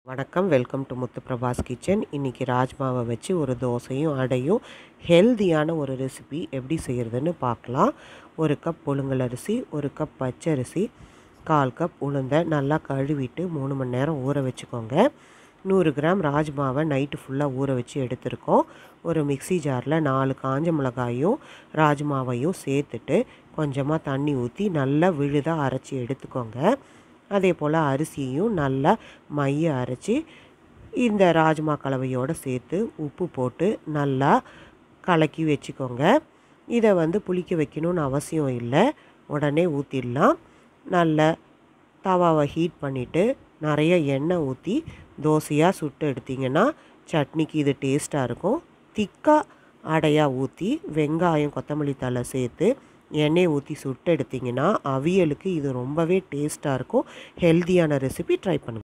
வணக்கம் welcome to Muthu Prabhas kitchen இன்றைக்கி ராஜ்மாவை வச்சு ஒரு தோசையும் அடையும் ஹெல்தியான ஒரு ரெசிபி எப்படி செய்கிறதுன்னு பார்க்கலாம் ஒரு கப் புழுங்கல் அரிசி ஒரு கப் பச்சரிசி கால் கப் உளுந்தை நல்லா கழுவிட்டு மூணு மணி நேரம் ஊற வச்சுக்கோங்க நூறு கிராம் ராஜ்மாவை நைட்டு ஃபுல்லாக ஊற வச்சு எடுத்திருக்கோம் ஒரு மிக்ஸி ஜாரில் நாலு காஞ்ச மிளகாயும் ராஜ்மாவையும் சேர்த்துட்டு கொஞ்சமாக தண்ணி ஊற்றி நல்லா விழுதாக அரைச்சி எடுத்துக்கோங்க அதே போல் அரிசியும் நல்லா மைய அரைச்சி இந்த ராஜ்மா கலவையோடு சேர்த்து உப்பு போட்டு நல்லா கலக்கி வச்சுக்கோங்க இதை வந்து புளிக்க வைக்கணும்னு அவசியம் இல்லை உடனே ஊற்றிடலாம் நல்ல தவாவை ஹீட் பண்ணிவிட்டு நிறைய எண்ணெய் ஊற்றி தோசையாக சுட்டு எடுத்திங்கன்னா சட்னிக்கு இது டேஸ்ட்டாக இருக்கும் திக்காக அடையாக ஊற்றி வெங்காயம் கொத்தமல்லி தழை சேர்த்து எண்ணெய் ஊற்றி சுட்டு எடுத்திங்கன்னா அவியலுக்கு இது ரொம்பவே டேஸ்ட்டாக இருக்கும் ஹெல்த்தியான ரெசிபி ட்ரை பண்ணுங்கள்